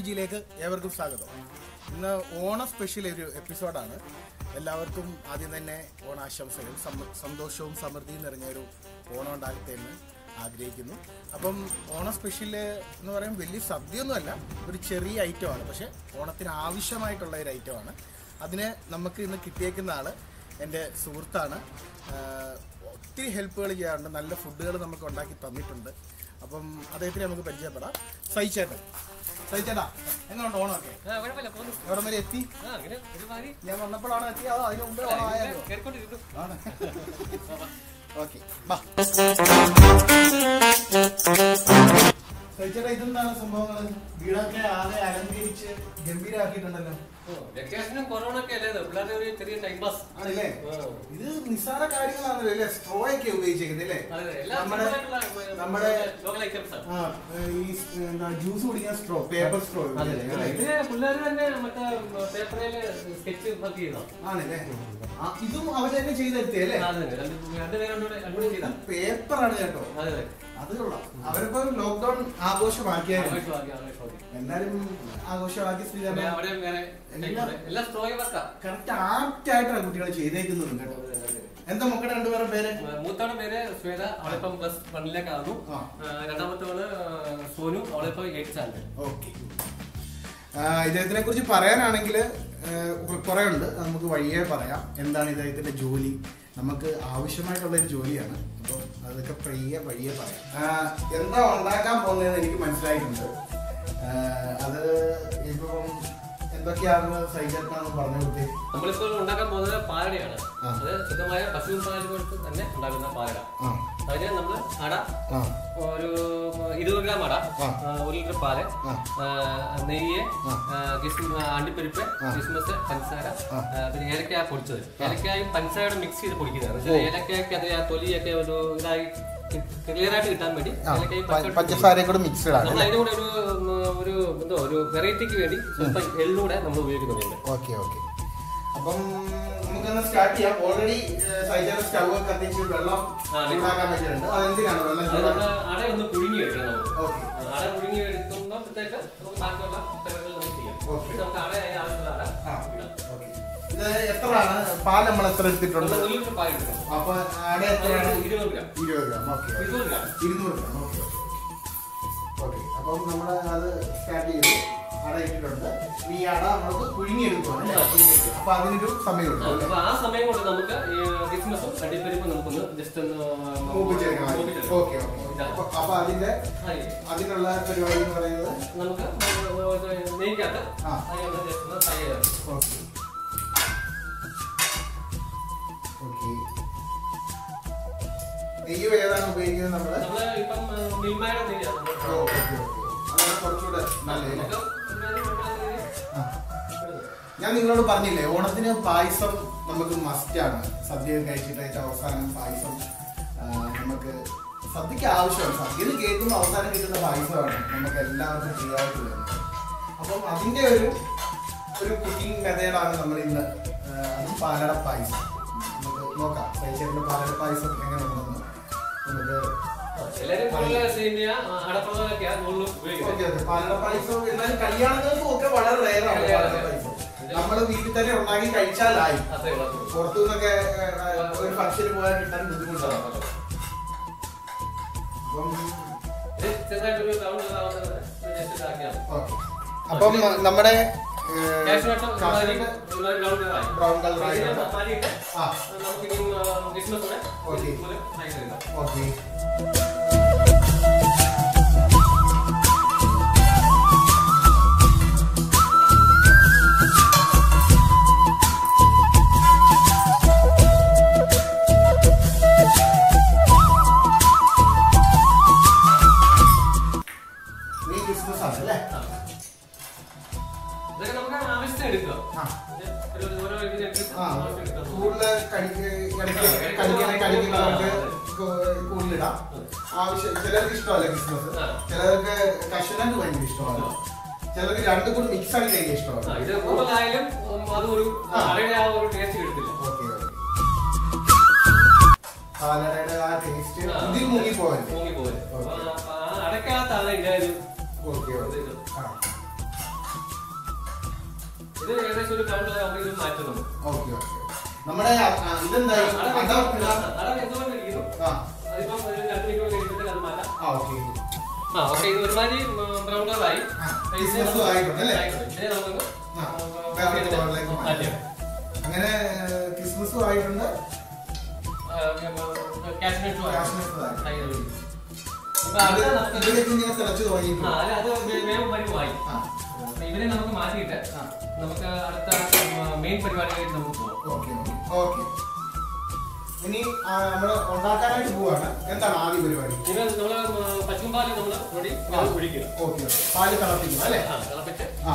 ജിയിലേക്ക് ഏവർക്കും സ്വാഗതം ഇന്ന് ഓണ സ്പെഷ്യൽ ഒരു എപ്പിസോഡാണ് എല്ലാവർക്കും ആദ്യം തന്നെ ഓണാശംസകൾ സമ- സന്തോഷവും സമൃദ്ധിയും നിറഞ്ഞൊരു ഓണം ഉണ്ടാകട്ടെ എന്ന് ആഗ്രഹിക്കുന്നു അപ്പം ഓണ സ്പെഷ്യൽ എന്ന് പറയുമ്പോൾ വലിയ സദ്യയൊന്നുമല്ല ഒരു ചെറിയ ഐറ്റമാണ് പക്ഷെ ഓണത്തിന് ആവശ്യമായിട്ടുള്ള ഒരു ഐറ്റമാണ് അതിന് നമുക്ക് ഇന്ന് കിട്ടിയേക്കുന്ന ആള് എൻ്റെ സുഹൃത്താണ് ആഹ് ഒത്തിരി ഹെൽപ്പുകൾ ചെയ്യാറുണ്ട് നല്ല ഫുഡുകൾ നമുക്ക് ഉണ്ടാക്കി തന്നിട്ടുണ്ട് അപ്പം അദ്ദേഹത്തിന് നമുക്ക് പരിചയപ്പെടാം സഹിച്ചേട്ടൻ സഹിച്ചേട്ടാ എങ്ങനെയുണ്ട് ഓണമൊക്കെ ആ, കുഴപ്പമില്ല, പോന്നു. എവിടം വരെ എത്തി ആ, അങ്ങനെ ഒരുമാതിരി ഞാൻ വന്നപ്പോഴാണ് എത്തി അതോ അതിന് മുമ്പേ ഓണം ആയാലോ കേറിക്കൊണ്ടിരുന്നു. ആണ് ഓക്കെ ബാ സഹിച്ചേട്ടാ ഇതെന്താണ് സംഭവങ്ങൾ വീടൊക്കെ ആകെ അലങ്കരിച്ച് ഗംഭീരമാക്കിയിട്ടുണ്ടല്ലോ ഓ, വെക്കേഷനും കൊറോണ ഒക്കെ അല്ലേ പിള്ളേരുടെ ഒരു ചെറിയ ടൈം പാസ് ആണല്ലേ ആ. ഇത് നിസ്സാര കാര്യങ്ങളാണല്ലോ അല്ലേ സ്ട്രോ ഒക്കെ ഉപയോഗിച്ചേക്കുന്നത് അല്ലേ അതെ, എല്ലാം നമ്മുടെ simple ആയിട്ടുള്ള, നമ്മുടെ local items ആണ്. ആ ഈ എന്താ ജ്യൂസ് കുടിക്കാൻ സ്ട്രോ പേപ്പർ സ്ട്രോ അതെ, അതെ. ഇതില് പിള്ളേര് തന്നെ മറ്റേ പേപ്പറില് സ്കെച്ച് വർക്ക് ചെയ്തോ ആണല്ലേ ആ, ഇതും അവർ തന്നെ ചെയ്തെടുത്തേ അല്ലേ അതെ അതെ. രണ്ട് രണ്ടുപേരും കൂടെ രണ്ടുകൂടെ ചെയ്താ പേപ്പറാണ് കേട്ടോ അതെ അതെ അത് കൊള്ളാം അവരിപ്പോ ലോക്ക്ഡൌൺ ആഘോഷമാക്കിയായിരുന്നു ആവേശമാക്കി, ആവേശമാക്കി. എന്നാലും ആഘോഷമാക്കി പിന്നെ ശ്രീരാമൻ അവിടെ വേറെ എല്ലാം- type ഉണ്ട്. എല്ലാം സ്ട്രോയി വർക്കാ കറക്റ്റ് ആപ്റ്റ് ആയിട്ടാണ് കുട്ടികൾ ചെയ്തേക്കുന്നതും കേട്ടോ എന്താ മക്കളുടെ രണ്ടുപേരുടെ പേര് മൂത്തവളുടെ പേര് ശ്വേത അവളിപ്പം പ്ലസ് വണ്ണിലേക്കാകുന്നു ആ. രണ്ടാമത്തവള് സോനു അവളിപ്പോ എയ്റ്റ് സ്റ്റാൻഡേർഡ് ഓക്കെ ഇദ്ദേഹത്തിനെ കുറിച്ച് പറയാനാണെങ്കിൽ കുറെ ഉണ്ട് അത് നമുക്ക് വഴിയേ പറയാം എന്താണ് ഇദ്ദേഹത്തിന്റെ ജോലി നമുക്ക് ആവശ്യമായിട്ടുള്ള ഒരു ജോലിയാണ് അപ്പോൾ അതൊക്കെ പയ്യെ വഴിയേ പറയാം ആ, എന്താ ഉണ്ടാക്കാൻ പോകുന്നതെന്ന് എനിക്ക് മനസ്സിലായിട്ടുണ്ട് ആ, അത് ഇപ്പം എന്തൊക്കെയാണെന്ന് സൈജത്നാന്ന് പറഞ്ഞു കൊടുത്തേ നമ്മളിപ്പോൾ ഉണ്ടാക്കാൻ പോകുന്നത് പാലടയാണ് ആ. അത് ശുദ്ധമായ പശു പാല് കൊടുത്ത് തന്നെ ഉണ്ടാക്കുന്ന പാലട ആ അതിന് നമ്മൾ അട ആ ഒരു ഇരുപത് ഗ്രാം അട ആ. ആ, ഒരു ലിറ്റർ പാല് ആ. ആ, നെയ്യ് ആ. ആ, കിസ്മ- ആ, അണ്ടിപ്പരിപ്പ് ആ. കിസ്മസ് പഞ്ചസാര ആ. ആ, പിന്നെ ഏലക്കായ പൊടിച്ചത് ഏലക്കായും പഞ്ചസാരയും മിക്സ് ചെയ്ത് പൊടിക്കുന്നതാണ് പക്ഷേ ഏലക്കായൊക്കെ അതിൽ ആ തൊലിയൊക്കെ ഒരു ഇതായി ക്ലിയർ ആയിട്ട് കിട്ടാൻ വേണ്ടി ആ, ഏലക്കായും പ- പഞ്ചസാരയും പഞ്ചസാരയും കൂടെ മിക്സ്ഡ് ആണ് നമ്മൾ അതിന്റെ കൂടെ ഒരു ഉം, ഒരു എന്തോ ഒരു വെറൈറ്റിക്ക് വേണ്ടി സ്വല്പം എള്ളൂടെ നമ്മൾ ഉപയോഗിക്കുന്നുണ്ട് ഓക്കെ ഓക്കെ അപ്പം നമുക്കൊന്ന് സ്റ്റാർട്ട് ചെയ്യാം ഓൾറെഡി സൈജാന സ്റ്റവ് കത്തിച്ച് വെള്ളം ആ, ചൂടാക്കാൻ പറ്റിയിട്ടുണ്ട് അതെന്തിനാണ് വെള്ളം അത് നമ്മൾ ചൂടാക്കാൻ അട ഒന്ന് പുഴുങ്ങി എടുക്കണം നമുക്ക് ഓക്കെ അട പുഴുങ്ങി എടുക്കുമ്പോഴത്തേക്ക് നമുക്ക് ബാക്കിയുള്ള പരിപാടികൾ നമുക്ക് ചെയ്യാം ഓക്കെ. ഇത് നമുക്ക് അടയായി ആവശ്യമുള്ള അട ആ ഇടാം. ഓക്കെ ഇത് എത്രയാണ് പാൽ നമ്മൾ എത്ര എടുത്തിട്ടുണ്ട് നമ്മൾ ഒരു ലിറ്റർ പാൽ എടുക്കണം അപ്പൊ ആടെ എത്രയാണ് അത് ഇരുപത് ഗ്രാം ഇരുപത് ഗ്രാം ഓക്കെ ഇരുപത് ഗ്രാം ഇരുന്നൂറ് ഗ്രാം ഓക്കെ ഓക്കെ അപ്പം നമ്മൾ അത് സ്റ്റാർട്ട് ചെയ്തു അട ഇട്ടിട്ടുണ്ട് ഈ അട നമുക്ക് പുഴുങ്ങിയെടുക്കുവാണ് അല്ലേ? പുഴുങ്ങിയെടുക്കുക. അപ്പൊ അതിനൊരു സമയമുണ്ട് അല്ലേ? അപ്പൊ ആ സമയം കൊണ്ട് നമുക്ക് ഈ ക്രിസ്മസും അടിപ്പരിപ്പും നമുക്കൊന്ന് ജസ്റ്റ് ഒന്ന് മൂപ്പിച്ചെടുക്കണം മൂപ്പിച്ചെടുക്കാം. ഓക്കെ ഓക്കെ അപ്പൊ അപ്പൊ അതിന്റെ ആയി. അതിനുള്ള പരിപാടി എന്ന് പറയുന്നത് നമുക്ക് നെയ്ക്കകത്ത് ആ. അതിനൊന്ന് ജസ്റ്റ് ഒന്ന് ഫ്രൈ ചെയ്തെടുക്കാം. ഓക്കെ ഓക്കെ നെയ്യ് ഏതാണ് ഉപയോഗിക്കുന്നത് നമ്മള് നമ്മള് ഇപ്പം മിൽമയുടെ നെയ്യാണ് നമ്മൾ ഓ, ഓക്കെ ഓക്കെ അതാണ് കുറച്ചുകൂടെ നല്ലത് നമുക്ക് ഒരുമാതിരി വെള്ളത്തിൽ നെയ്യ് ആ. ഞാൻ നിങ്ങളോട് പറഞ്ഞില്ലേ ഓണത്തിന് പായസം നമുക്ക് മസ്റ്റാണ് സദ്യ കഴിച്ചിട്ട് അതിന്റെ അവസാനം പായസം ആ, നമുക്ക് സദ്യക്ക് ആവശ്യമാണ് സദ്യയിൽ കേൾക്കുമ്പോൾ അവസാനം കിട്ടുന്ന പായസമാണ് നമുക്ക് എല്ലാവർക്കും ചെയ്യാനായിട്ട് വരുന്നത് അപ്പം അതിന്റെ ഒരു ഒരു കുക്കിംഗ് മെത്തേഡാണ് നമ്മൾ ഇന്ന് ആ, അതും പാലട പായസം നമുക്ക് നോക്കാം സൈച്ചേറിന്റെ പാലട പായസം എങ്ങനെ ഉണ്ടെന്ന് നമുക്ക് എല്ലാരും കൂടുതൽ സേമിയ അടപ്രഥമൊക്കെയാ കൂടുതലും ഓക്കെ ഉപയോഗിക്കുന്നത് ഓക്കെ പാലട പായസം എന്നാലും കല്യാണങ്ങൾക്കും ഒക്കെ വളരെ റയറാണ് പാലട പായസം നമ്മൾ വീട്ടിൽ തന്നെ ഉണ്ടാക്കി കഴിച്ചാലായി അത്രേ ഉള്ളൂ പുറത്തു നിന്നൊക്കെ ഏഹ്, ഒരു ഫംഗ്ഷന് പോയാൽ കിട്ടാൻ ബുദ്ധിമുട്ടാണ് അപ്പം ഇത് ചെറുതായിട്ടൊരു round ആവുന്നത് വരെ just ഇതാക്കിയാൽ മതി. ഓക്കെ അപ്പം നമ്മുടെ Cashew nut ഒരുമാതിരി ഒരുമാതിരി brown colour ആയി. ബ്രൗൺ കളർ ഇതിനെ ആയിട്ടുണ്ട് മാറ്റിയിട്ട് ആ നമുക്ക് ഇനിയും, ആ, Christmas കൂടെ Okay. ഇതുപോലെ fry ചെയ്തെടുക്കാം. ഓക്കെ നീ ക്രിസ്മസ് ആണ് അല്ലേ ആ. ഇതൊക്കെ നമുക്ക് ആവശ്യത്തിന് എടുക്കുക. ആ ഇത് ഒരു- ഓരോ ഇതിനനുസരിച്ച് ആ ആവശ്യം എടുക്കുക. കൂടുതൽ കടിക്ക് ഇടയ്ക്ക് കടിക്കാൻ കടിക്കുന്നവർക്ക് കൂടുതലിടാം ആവശ്യം ചിലർക്ക് ഇഷ്ടമല്ല ക്രിസ്മസ് ആ. ചിലർക്ക് കശുനക്ക് ഭയങ്കര ഇഷ്ടമാണ് ചിലർക്ക് രണ്ടും കൂടി മിക്സ് ആക്കി കഴിക്കാൻ ആ, ഇഷ്ടമാണ് ഇത് കൂടുതലായാലും ഉം, അത് ഒരു ആ. അടയുടെ ആ ഒരു ടേസ്റ്റ് കിട്ടത്തില്ല ഓക്കെ ഓക്കെ പാലടയുടെ ആ ടേസ്റ്റ് ആ. ഇതിൽ മുങ്ങി പോകല്ലേ മൂങ്ങി പോലെ Okay. അടക്കകത്താണ് ഇതിന്റെ ഒരു ഓക്കെ ഓക്കെ ഇത്. ആ ഇത് ഏകദേശം ഒരു ഗ്രൗണ്ട് ആകുമ്പോൾ ഇത് മാറ്റുന്നുണ്ട് ഓക്കെ ഓക്കെ നമ്മുടെ ആ, ആ, ഇതെന്തായി അതാ അതാണ് എന്തുകൊണ്ട് ഇരിക്കുന്നു ആ അതിപ്പം ഒരു രണ്ട് മിനിറ്റ് കഴിയുമ്പോഴത്തേക്ക് അത് മാറ്റാം ആ ഓക്കെ ആ ഓക്കെ ഇത് ഒരുമാതിരി ബ്രൗൺ കളറായി ആ, ക്രിസ്മസ് ആയിട്ടുണ്ട് അല്ലേ? ഇതിനെ നമുക്ക് ആ, വേറെ കളറിലേക്ക് മാറ്റാം. മാറ്റാം അങ്ങനെ ക്രിസ്മസും ആയിട്ടുണ്ട് കാശ്മീർ കാശ്മീർ ആയി. അപ്പൊ അത് നമുക്ക് ഇതിലേക്ക് ഇങ്ങനെ തിളച്ചു ആ, തുടങ്ങിയിട്ടുണ്ട് അല്ല, അത് വേ- വേഗം വരുമായി ആ അപ്പൊ ഇവരെ നമുക്ക് മാറ്റിയിട്ട് ആ നമുക്ക് അടുത്ത മെയിൻ പരിപാടികളിലേക്ക് നമുക്ക് പോകാം ഓക്കെ ഓക്കെ ഇനി ആ, നമ്മള് ഉണ്ടാക്കാനായിട്ട് പോവാണ് എന്താണ് ആദ്യ പരിപാടി ഇത് നമ്മള് പച്ചുമ്പാല് നമ്മൾ പൊടി ആ. ഒഴിക്കുക ഓക്കെ ഓക്കെ പാല് തിളപ്പിക്കും അല്ലേ ആ, തിളപ്പിച്ച് ആ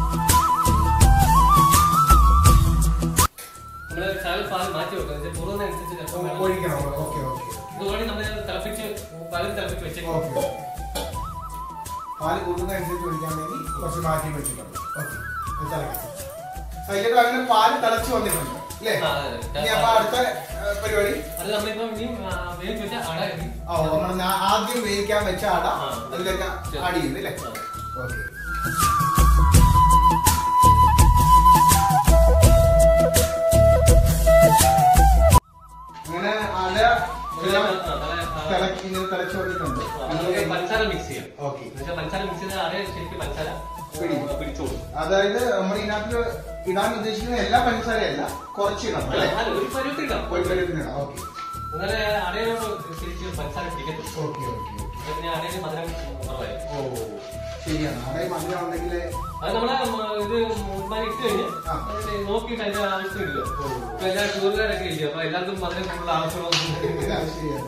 നമ്മള് ശകലം പാല് മാറ്റി വെക്കുക എന്ന് വെച്ചാൽ പൂർവ്വതനുസരിച്ച് ചിലപ്പോൾ വേണം. ഒഴിക്കണം ഓക്കെ ഓക്കെ ഇത് ഓൾറെഡി നമ്മൾ തിളപ്പിച്ച് പാല് തിളപ്പിച്ച് വെച്ചേക്കും ഓക്കെ പാല് കൂടുന്നതനുസരിച്ച് ഒഴിക്കാൻ വേണ്ടി കുറച്ച് മാറ്റി വെച്ചിട്ടുണ്ട് ഓക്കെ സൈലന്റ് അങ്ങനെ പാല് തിളച്ച് വന്നിട്ടുണ്ട് അല്ലേ ആ, അതെ, അതെ. ഇനി അപ്പൊ അടുത്ത ആ, പരിപാടി അത് നമ്മളിപ്പം ഇനിയും വേവിച്ച് വെച്ച അട ഇനി ഓ നമ്മൾ ആദ്യം വേവിക്കാൻ വെച്ച അട ആ. അതിലേക്ക് ആഡ് ചെയ്യുന്നു അല്ലേ ആ. ഓക്കെ അങ്ങനെ അട എല്ലാം തിളക്കി ഇങ്ങനെ തിളച്ച് വന്നിട്ടുണ്ട് നമുക്ക് പഞ്ചസാര മിക്സ് ചെയ്യാം ഓക്കെ എന്നുവെച്ചാൽ പഞ്ചസാര മിക്സ് ചെയ്ത അട ശരിക്കും പഞ്ചസാര പിടിക്കും. പിടിച്ചോളൂ അതായത് നമ്മൾ ഇതിനകത്ത് ഇടാൻ ഉദ്ദേശിക്കുന്ന എല്ലാ പഞ്ചസാരയല്ല കുറച്ച് ഇടണം അല്ലേ ഒരു പരുവത്തിടാം ഒരു പരുവത്തിന് ഇടാം ഓക്കെ എന്നാലേ അടയോട് ശരിക്കും പഞ്ചസാര പിടിക്കത്തുള്ളൂ ഓക്കെ ഓക്കെ അപ്പൊ പിന്നെ അടയിൽ മധുരം കുറവായിരിക്കും ഓ ശരിയാണ് അവിടെ മധുരം ഉണ്ടെങ്കിൽ അത് നമ്മളെ ഉം, ഇത് ഒരുമാതിരി ഇട്ട് കഴിഞ്ഞ് ആ. അതിന്റെ നോക്കിയിട്ട് അതിന്റെ ആവശ്യം ഇടുക ഓ. ഇപ്പൊ എല്ലാ ടൂറുകാരൊക്കെ ഇല്ല അപ്പൊ എല്ലാവർക്കും മധുരം കൂടുതൽ ആവശ്യമുള്ള ശരിയാണ്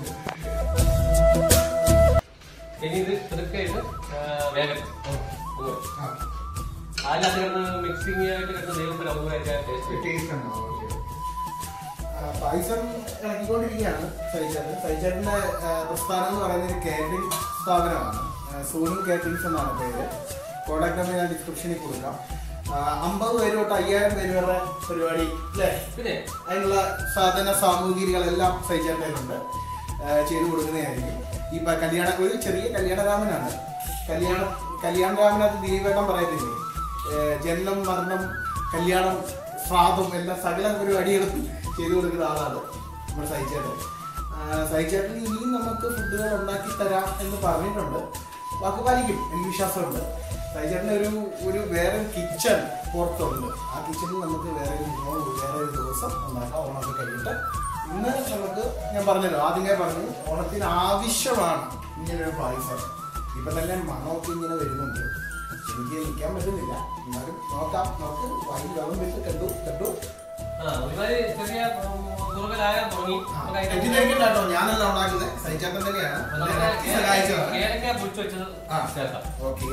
ഇനി ഇത് ഇതൊക്കെ ഇത് ആ, വേഗം ആ അതിനകത്ത് കിടന്ന് മിക്സിംഗ് ആയിട്ട് കിടന്ന ദൈവത്തിന് അതുപോലെ ടേസ്റ്റ് ടേസ്റ്റ് ഉണ്ടോ ഓക്കെ പായസം ഇറക്കിക്കൊണ്ടിരിക്കുകയാണ് സൈചേട്ടൻ സൈചേട്ടന്റെ പ്രസ്ഥാനം എന്ന് പറയുന്നത് ഒരു കാറ്ററിംഗ് സ്ഥാപനമാണ് ആ, സോണി കാറ്ററിംഗ്സ് എന്നാണ് പേര് കോൺടാക്ട് നമ്പർ ഞാൻ ഡിസ്ക്രിപ്ഷനിൽ കൊടുക്കാം ആ, അമ്പത് പേര് തൊട്ട് അയ്യായിരം പേര് വരെ പരിപാടി അല്ലേ പിന്നെ അതിനുള്ള സാധന സാമഗ്രികളെല്ലാം സൈചേട്ടനുണ്ട് ചെയ്തു കൊടുക്കുന്നതായിരിക്കും ഈ പ- കല്യാണ ഒരു ചെറിയ കല്യാണരാമനാണ് കല്യാണ കല്യാണരാമനകത്ത് ദിലീപേട്ടൻ പറയത്തില്ലേ ഏഹ് ജനനം മരണം കല്യാണം ശ്രാദ്ധം എല്ലാ സകല പരിപാടികളും ചെയ്തു കൊടുക്കുന്ന ആളാണ് നമ്മുടെ സൈചേട്ടൻ സൈചേട്ടൻ ഇനിയും നമുക്ക് ഫുഡുകൾ ഉണ്ടാക്കി തരാം എന്ന് പറഞ്ഞിട്ടുണ്ട് വാക്ക് പാലിക്കും എനിക്ക് വിശ്വാസമുണ്ട് സൈചേട്ടന് ഒരു ഒരു വേറെ കിച്ചൺ പുറത്തുണ്ട് ആ കിച്ചണിൽ നമുക്ക് വേറെ ഒരു വിഭവം വേറെ ഒരു ദിവസം ഉണ്ടാക്കാം ഓണമൊക്കെ കഴിഞ്ഞിട്ട് ഇന്ന് നമുക്ക് ഞാൻ പറഞ്ഞല്ലോ ആദ്യം ഞാൻ പറഞ്ഞു ഓണത്തിന് ആവശ്യമാണ് ഇങ്ങനൊരു പായസം ഇപ്പൊ തന്നെ മണമൊക്കെ ഇങ്ങനെ വരുന്നുണ്ട് എനിക്ക് നിൽക്കാൻ പറ്റുന്നില്ല എന്നാലും നോക്കാം നമുക്ക് വൈകി വെള്ളം വെച്ച് കണ്ടു കണ്ടു ആ ഒരുമാതിരി ചെറിയ ദുർബലാകാൻ തുടങ്ങി അപ്പൊ അതിന്റെ തെറ്റിദ്ധരിക്കണ്ട കേട്ടോ ഞാനല്ല ഉണ്ടാക്കുന്നത് സൈചേട്ടൻ തന്നെയാണ് അപ്പൊ എന്നെ നമുക്ക് ഇറക്കി സഹായിച്ചതാണ് ഏലക്ക പൊടിച്ചു വെച്ചത് ആ. ചേർക്കാം ഓക്കെ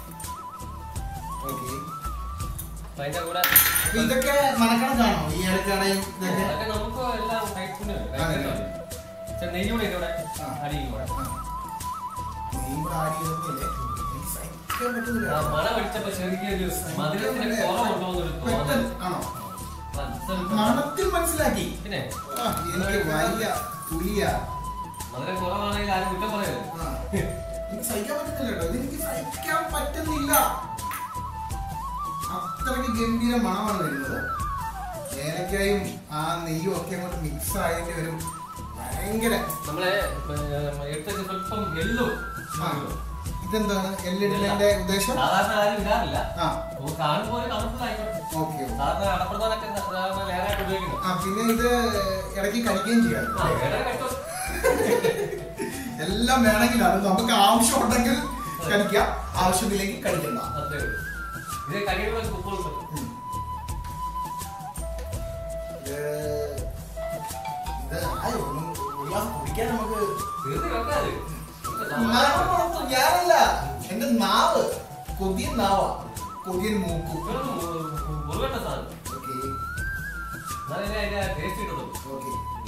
ഓക്കെ അപ്പൊ അതിന്റെ കൂടെ അപ്പൊ ഇതൊക്കെ മനക്കണക്കാണോ ഈ ഇടക്കടയും ഇതൊക്കെ അതൊക്കെ നമുക്ക് എല്ലാം കഴിക്കുന്നു അതെ. നെയ്യൂടെ ഇതിവിടെ ആ. അടിയും കൂടെ ആ. നീ ഇവിടെ ആഡ് ചെയ്തതല്ലേ? എനിക്ക് സഹിക്കാൻ പറ്റുന്നില്ല. ആ, മണം അടിച്ചപ്പോ ചെറിയൊരു മധുരത്തിന് കുറവുണ്ടോ എന്നൊരു തോന്നൽ പെട്ടെന്ന് ആണോ മധുരം- മണത്തിൽ മനസ്സിലാക്കി പിന്നെ ആ, എനിക്ക് വയ്യ പുലിയ മധുരം കുറവാണെങ്കിൽ ആരും കുറ്റം പറയരുത് ആ. എനിക്ക് സഹിക്കാൻ പറ്റുന്നില്ല കേട്ടോ ഇതെനിക്ക് സഹിക്കാൻ പറ്റുന്നില്ല അത്രയ്ക്ക് ഗംഭീര മണമാണ് വരുന്നത് ഏലക്കായും ആ നെയ്യും ഒക്കെ അങ്ങോട്ട് മിക്സ് ആയതിന്റെ ഒരു ഭയങ്കര നമ്മളെ എടുത്ത സ്വല്പം എല്ലോ ആ. ഇതെന്താണ് എല്ലിടലിന്റെ ഉദ്ദേശം സാധാരണ ആരും ഇടാറില്ല ആ അപ്പൊ കാണുമ്പോൾ ഒരു കളർഫുൾ ആയിക്കോട്ടെ ഓക്കെ സാധാരണ അടപ്രധാനൊക്കെ സാധാരണ ലേറായിട്ട് ഉപയോഗിക്കുന്നു ആ പിന്നെ ഇത് ഇടയ്ക്ക് കഴിക്കുകയും ചെയ്യാം ആ, വേറെ കഴിച്ചോ. എല്ലാം വേണമെങ്കിൽ അത് നമുക്ക് ആവശ്യമുണ്ടെങ്കിൽ കഴിക്കാം ആവശ്യമില്ലെങ്കിൽ കഴിക്കണ്ട അത്രേ ഉള്ളൂ. ഇത് കഴിയുമ്പോൾ ഫുട്ബോൾ ഉം. ഇത് ഇത് ആയോ ഒന്ന് ഒരു ഗ്ലാസ് കുടിക്കാൻ നമുക്ക് തീർത്ത് വെക്കാതെ നാവ് മാത്രം ഞാനല്ല എന്റെ നാവ് കൊതിയൻ നാവാ കൊതിയൻ മൂക്കു മുറുകട്ട സാധനം ഓക്കെ എന്നാലേ അതിന്റെ ടേസ്റ്റ് കിട്ടുള്ളൂ ഓക്കെ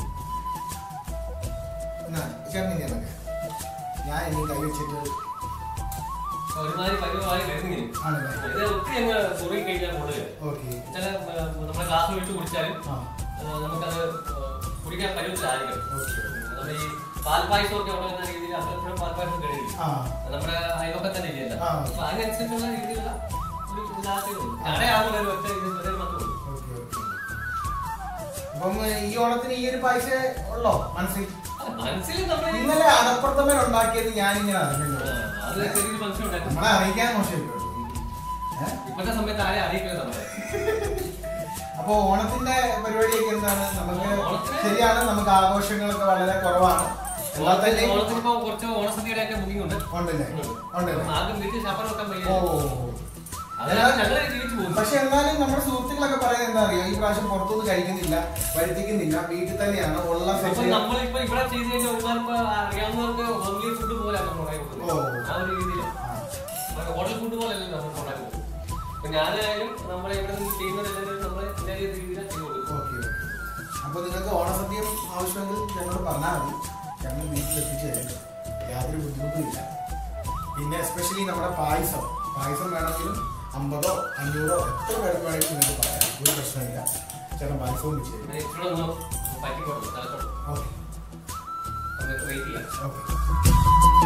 എന്നാ ചേട്ടൻ ഇനി ഇറങ്ങ്. ഞാൻ ഇനി കൈ വെച്ചിട്ട് ഒരുമാതിരി പരിവായി വരുന്നില്ല ആണല്ലേ ഇത് ഒത്തിരി അങ്ങ് മുറുകി കഴിക്കാൻ കൂടുതൽ ഓക്കെ ചില നമ്മുടെ ഗ്ലാസ് ഒഴിച്ച് കുടിച്ചാലും ആ ആ, നമുക്കത് ആ, കുടിക്കാൻ പരുവത്തിലായിരിക്കും ഓക്കെ നമ്മുടെ ഈ പാൽപ്പായസം ഒക്കെ ഉള്ള രീതിയിൽ അത്രപ്പോഴും പാൽപ്പായസം കഴിയില്ല ആ നമ്മുടെ അയൽവക്കം തന്നെ ഇല്ലല്ലോ ആ. അപ്പൊ അതിനനുസരിച്ചുള്ള രീതിയിലുള്ള ഒരു ഇതാകത്തേ ഉള്ളൂ. കടയാവുമ്പോൾ ഒരു ഒറ്റ ഇത് ഒരു മാത്രമേ ഉള്ളൂ. ഓക്കെ ഓക്കെ അപ്പം ഈ ഓണത്തിന് ഈ ഒരു പൈസ ഉള്ളോ മനസ്സിൽ അല്ല, മനസ്സിൽ നമ്മൾ ഇന്നലെ അടപ്രഥമൻ ഉണ്ടാക്കിയത് ഞാനിങ്ങനെ അറിഞ്ഞല്ലോ അത് ചെറിയൊരു ഫംഗ്ഷൻ ഉണ്ടാക്കും നമ്മളെ അറിയിക്കാൻ മോശമില്ല ഏഹ് ഇപ്പോഴത്തെ സമയത്ത് ആരെ അറിയിക്കുന്നത് നമ്മളെ അപ്പൊ ഓണത്തിന്റെ പരിപാടിയൊക്കെ എന്താണ് നമുക്ക് ഓണത്തിന് ശരിയാണ് നമുക്ക് ആഘോഷങ്ങളൊക്കെ വളരെ കുറവാണ് എന്നാൽ തന്നെ ഓണത്തിന് ഇപ്പൊ കുറച്ച് ഓണസദ്യയുടെ ഒക്കെ ബുക്കിംഗ് ഉണ്ട് ഉണ്ടല്ലേ ഉണ്ടല്ലേ ആദ്യം വീട്ടിൽ ശാപ്പർ വെക്കാൻ ഓ വയ്യ അതെല്ലാം ഞങ്ങൾ ജീവിച്ചു പോകും പക്ഷെ എന്നാലും നമ്മുടെ സുഹൃത്തുക്കളൊക്കെ പറയുന്നത് എന്താ അറിയോ ഈ പ്രാവശ്യം പുറത്തുനിന്ന് കഴിക്കുന്നില്ല വരുത്തിക്കുന്നില്ല വീട്ടിൽ തന്നെയാണ് ഉള്ള ഇപ്പൊ സെറ്റ് നമ്മളിപ്പോ ഇവിടെ ചെയ്ത് കഴിഞ്ഞാൽ ഒരുപാട് ഇപ്പൊ അറിയാവുന്നവർക്ക് ഹോംലി ഫുഡ് പോലെയാണ് നമ്മൾ ഉണ്ടാക്കുന്നത് ഓ. ആ ഒരു രീതിയിൽ ഹോട്ടൽ ഫുഡ് പോലെയല്ല നമ്മൾ ഉണ്ടാക്കുന്നത് ഇപ്പൊ ഞാനായാലും നമ്മളെ ഇവിടെ നിന്ന് ചെയ്യുന്നവരെല്ലാവരും നമ്മളെ എല്ലാ രീതിയിലാണ് ചെയ്തു കൊടുക്കും ഓക്കെ അപ്പൊ നിങ്ങൾക്ക് ഓണസദ്യം ആവശ്യമെങ്കിൽ ഞങ്ങളോട് പറഞ്ഞാൽ മതി ഞങ്ങൾ വീട്ടിൽ എത്തിച്ചു തരും യാതൊരു ബുദ്ധിമുട്ടുമില്ല പിന്നെ എസ്പെഷ്യലി നമ്മുടെ പായസം പായസം വേണമെങ്കിലും അമ്പതോ അഞ്ഞൂറോ എത്ര പേർക്ക് വേണമെങ്കിലും നിങ്ങൾക്ക് പറയാം ഒരു പ്രശ്നമില്ല ചേട്ടൻ പായസവും വെച്ച് തരും ഞാൻ ഇച്ചിരി ഒന്ന് പറ്റി കൊടുക്കും തലത്തോട്ട് ഓക്കെ ഒന്ന് വെയിറ്റ് ചെയ്യാം ഓക്കെ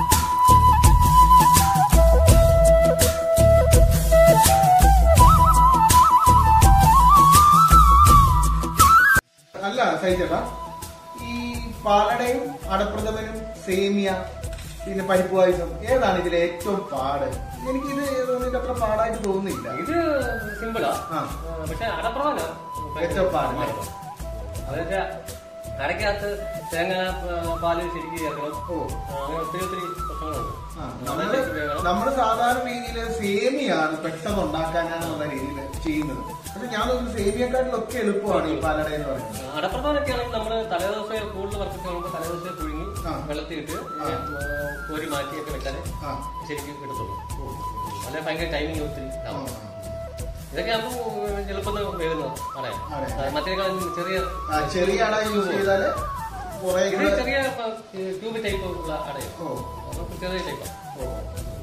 അല്ല സഹിച്ചേട്ടാ ഈ പാലടയും അടപ്രഥമനും സേമിയ പിന്നെ പരിപ്പ് പായസം ഏതാണ് ഇതിൽ ഏറ്റവും പാട് എനിക്കിത് തോന്നിയിട്ട് അത്ര പാടായിട്ട് തോന്നുന്നില്ല ഇത് സിമ്പിളാ ആ. പക്ഷെ അടപ്രധാന ഏറ്റവും പാട് അല്ലേ? അതൊക്കെ കടക്കകത്ത് തേങ്ങ ആ, പാല് ശരിക്കും ചേർക്കണം ഓ ആ, അങ്ങനെ ഒത്തിരി ഒത്തിരി പ്രശ്നങ്ങളുണ്ട് ആ, നമ്മളെ നമ്മള് വേണം. നമ്മള് സാധാരണ രീതിയിൽ സേമിയാണ് പെട്ടെന്ന് ഉണ്ടാക്കാനാണെന്നുള്ള രീതിയിൽ ചെയ്യുന്നത് പക്ഷെ ഞാൻ തോന്നുന്നു സേമിയക്കാട്ടിലൊക്കെ എളുപ്പമാണ് ഈ പാലട എന്ന് പറയുന്നത് അടപ്രധാനൊക്കെ ആണെങ്കിൽ നമ്മള് തലേദിവസം കൂടുതൽ വർക്കൊക്കെ ആകുമ്പോൾ തലേദിവസം പുഴുങ്ങി ആ. വെള്ളത്തിലിട്ട് ആ. കോരി മാറ്റിയൊക്കെ വെച്ചാലേ ആ ശരിക്കും കിട്ടത്തുള്ളൂ അല്ലെ ഭയങ്കര ടൈമിങ് ഒത്തിരി ആ, ആവും ഇതൊക്കെ ആകുമ്പോൾ എളുപ്പം വേകുന്നത് അതെ. പറയാം മറ്റേക്കാളും ചെറിയ ആ, ചെറിയ അട യൂസ് ചെയ്താല് കുറെ ഇത് കൂടെ ചെറിയ ട്യൂബ് ടൈപ്പ് ഉള്ള അടയാണ് ഓ അപ്പൊ ചെറിയ ടൈപ്പാണ് ഓ.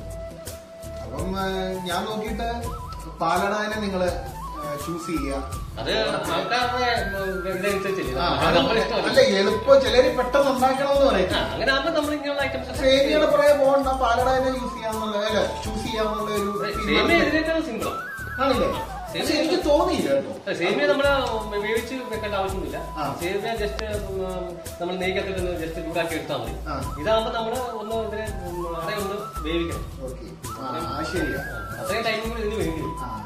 അപ്പം ആ, ഞാൻ നോക്കിയിട്ട് പാലട തന്നെ നിങ്ങള് ചൂസ് ചെയ്യുക അത് ആൾക്കാരുടെ ഇതനുസരിച്ചില്ലേ ആ, നമ്മുടെ അത് ഇഷ്ടമല്ലേ അല്ല എളുപ്പം ചിലര് പെട്ടെന്ന് ഉണ്ടാക്കണമെന്ന് പറയും ആ, അങ്ങനെ ആകുമ്പോൾ നമ്മൾ ഇങ്ങനെയുള്ള ഐറ്റംസ് സേമിയുടെ പുറകെ പോകണ്ട പാലട തന്നെ യൂസ് ചെയ്യാന്നുള്ള അല്ല ചൂസ് ചെയ്യാന്നുള്ള ഒരു സേമിയ തീരുമാനം. ഇതിനേക്കാളും സിമ്പിളാണ് ആണല്ലേ പക്ഷെ എനിക്ക് തോന്നിയില്ല കേട്ടോ സേമിയ നമ്മള് വേവിച്ച് വെക്കേണ്ട ആവശ്യമൊന്നുമില്ല ആ. സേമിയ ജസ്റ്റ് നമ്മൾ നെയ്ക്കത്തിൽ നിന്ന് ജസ്റ്റ് ചൂടാക്കി എടുത്താൽ മതി ആ. ഇതാകുമ്പോൾ നമ്മള് ഒന്ന് ഇതിനെ അടയൊന്ന് വേവിക്കണം ഓക്കെ ആ ശരിയാ ആ, അത്രയും ടൈമിംഗ് ഇതിന് വേണ്ടി വരും ആ.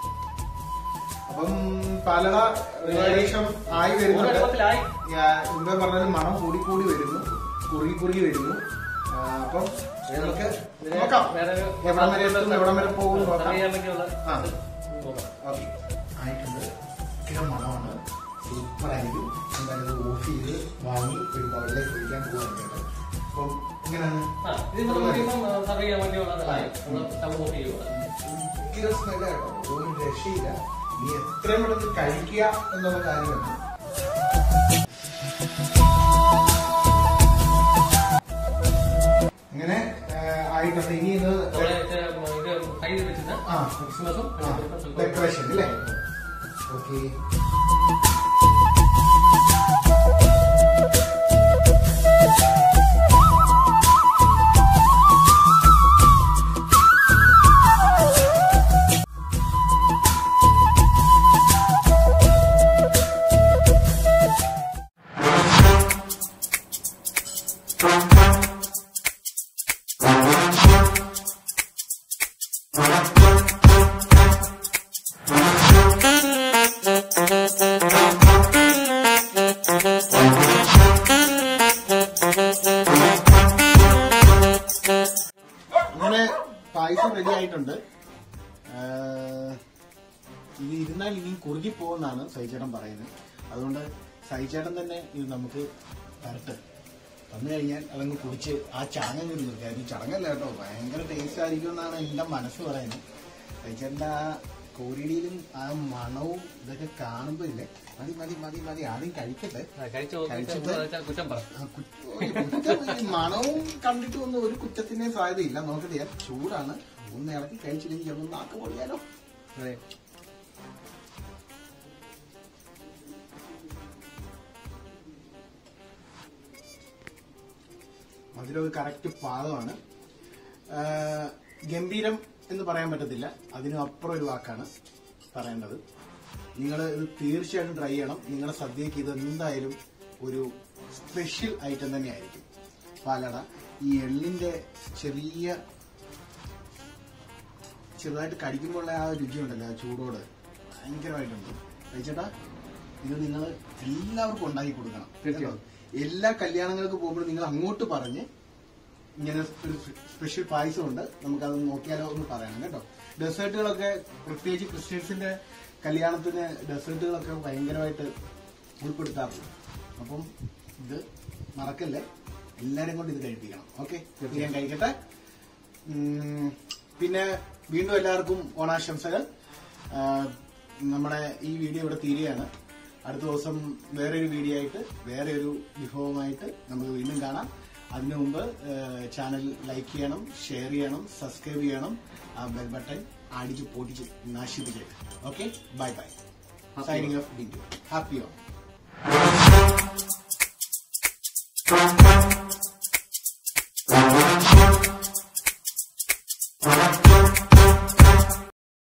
അപ്പം പാലട ഏകദേശം ആയി ഒരു വരുന്നുണ്ട് അടുപ്പത്തിലായി ഞാൻ മുമ്പേ പറഞ്ഞാലും മണം കൂടി കൂടി വരുന്നു കുറുകി കുറുകി വരുന്നു ആ, അപ്പം നമുക്ക് ഇതിനെ നോക്കാം വേറെ ഒരു എവിടം വരെ എത്തും എവിടം വരെ പോകും നോക്കാം സർവ് ചെയ്യാൻ വേണ്ടിയുള്ള ആ. ഇത് നോക്കാം. ഓക്കെ ആയിട്ടുണ്ട് സ്ഥിരം മണമാണ് സൂപ്പർ ആയിരിക്കും എന്തായാലും ഇത് ഓഫ് ചെയ്ത് വാങ്ങി ഒരു ബൗളിലേക്ക് ഒഴിക്കാൻ പോവുകയാണ് അപ്പം എങ്ങനെയാണ് ആ, ഇതിപ്പോ നമുക്ക് ഇപ്പം സർവ് ചെയ്യാൻ വേണ്ടിയുള്ളതായി നമ്മൾ സ്റ്റവ് ഓഫ് ചെയ്യുക ഭയങ്കര സ്മെല്ല് കേട്ടോ ഒരു രക്ഷയില്ല നീ എത്രയും പെട്ടെന്ന് കഴിക്കുക എന്നുള്ള കാര്യമാണ് അങ്ങനെ ആ, ആയിട്ടുണ്ട് ഇനി ഇത് നമ്മളെ ഇത് ഇത് ഫ്രൈ ചെയ്ത് വെച്ചിട്ട് ആ ക്രിസ്മസും ഡെക്കറേഷൻ അല്ലേ ഓക്കെ അങ്ങനെ പായസം റെഡി ആയിട്ടുണ്ട് ആഹ് ഇത് ഇരുന്നാൽ ഇനിയും കുറുകി പോകുമെന്നാണ് സൈചേട്ടൻ പറയുന്നത് അതുകൊണ്ട് സൈചേട്ടൻ തന്നെ ഇത് നമുക്ക് വരട്ടെ വന്നു കഴിഞ്ഞാൽ അതങ്ങ് കുടിച്ച് ആ ചടങ്ങ് നിർത്തി ചടങ്ങല്ല കേട്ടോ ഭയങ്കര ടേസ്റ്റ് ആയിരിക്കും എന്നാണ് എൻ്റെ മനസ്സ് പറയുന്നത് സൈചേട്ടൻ്റെ ആ കോരിടിയിലും ആ മണവും ഇതൊക്കെ കാണുമ്പോൾ ഇല്ലേ മതി മതി മതി മതി ആദ്യം കഴിക്കട്ടെ കഴിച്ചു കഴിച്ചിട്ട് കുറ്റം പറ ആ, കുറ്റ- കുറ്റം ഈ മണവും കണ്ടിട്ട് ഒന്നും ഒരു കുറ്റത്തിന് സാധ്യതയില്ല നോക്കട്ടെ ഞാൻ ചൂടാണ് ഒന്ന് ഇളക്കി കഴിച്ചില്ലെങ്കിൽ ചിലപ്പോൾ നാക്ക് പൊളിയാലോ അതെ അതിലൊരു കറക്റ്റ് പാദമാണ് ആ, ഗംഭീരം എന്ന് പറയാൻ പറ്റത്തില്ല അതിനും അപ്പുറം ഒരു വാക്കാണ് പറയേണ്ടത് നിങ്ങൾ ഇത് തീർച്ചയായിട്ടും ട്രൈ ചെയ്യണം നിങ്ങളുടെ സദ്യക്ക് ഇത് എന്തായാലും ഒരു സ്പെഷ്യൽ ഐറ്റം തന്നെയായിരിക്കും പാലട ഈ എള്ളിന്റെ ചെറിയ ചെറുതായിട്ട് കടിക്കുമ്പോഴുള്ള ആ രുചി ഉണ്ടല്ലോ ആ ചൂടോട് ഭയങ്കരമായിട്ടുണ്ട് കഴിച്ചേട്ടാ ഇത് നിങ്ങൾ എല്ലാവർക്കും ഉണ്ടാക്കി കൊടുക്കണം കേട്ടോ എല്ലാ കല്യാണങ്ങൾക്ക് പോകുമ്പോൾ നിങ്ങൾ അങ്ങോട്ട് പറഞ്ഞ് ഇങ്ങനെ ഒരു സ്പെഷ്യൽ പായസം ഉണ്ട് നമുക്കത് നോക്കിയാലോ എന്ന് പറയണം കേട്ടോ ഡെസേർട്ടുകളൊക്കെ പ്രത്യേകിച്ച് ക്രിസ്ത്യൻസിന്റെ കല്യാണത്തിന് ഡെസേർട്ടുകളൊക്കെ ഭയങ്കരമായിട്ട് ഉൾപ്പെടുത്താറുണ്ട് അപ്പം ഇത് മറക്കല്ലേ എല്ലാരും കൊണ്ട് ഇത് കഴിപ്പിക്കണം ഓക്കെ ഞാൻ കഴിക്കട്ടെ ഉം, പിന്നെ വീണ്ടും എല്ലാവർക്കും ഓണാശംസകൾ ആ, നമ്മുടെ ഈ വീഡിയോ ഇവിടെ തീരുകയാണ് അടുത്ത ദിവസം വേറെ ഒരു വീഡിയോ ആയിട്ട് വേറെ ഒരു വിഭവമായിട്ട് നമുക്ക് വീണ്ടും കാണാം അതിനു മുമ്പ് ചാനൽ ലൈക്ക് ചെയ്യണം ഷെയർ ചെയ്യണം സബ്സ്ക്രൈബ് ചെയ്യണം ആ ബെൽ ബട്ടൺ അടിച്ച് പൊട്ടിച്ച് നശിപ്പിച്ചേക്ക് okay bye bye signing off happy on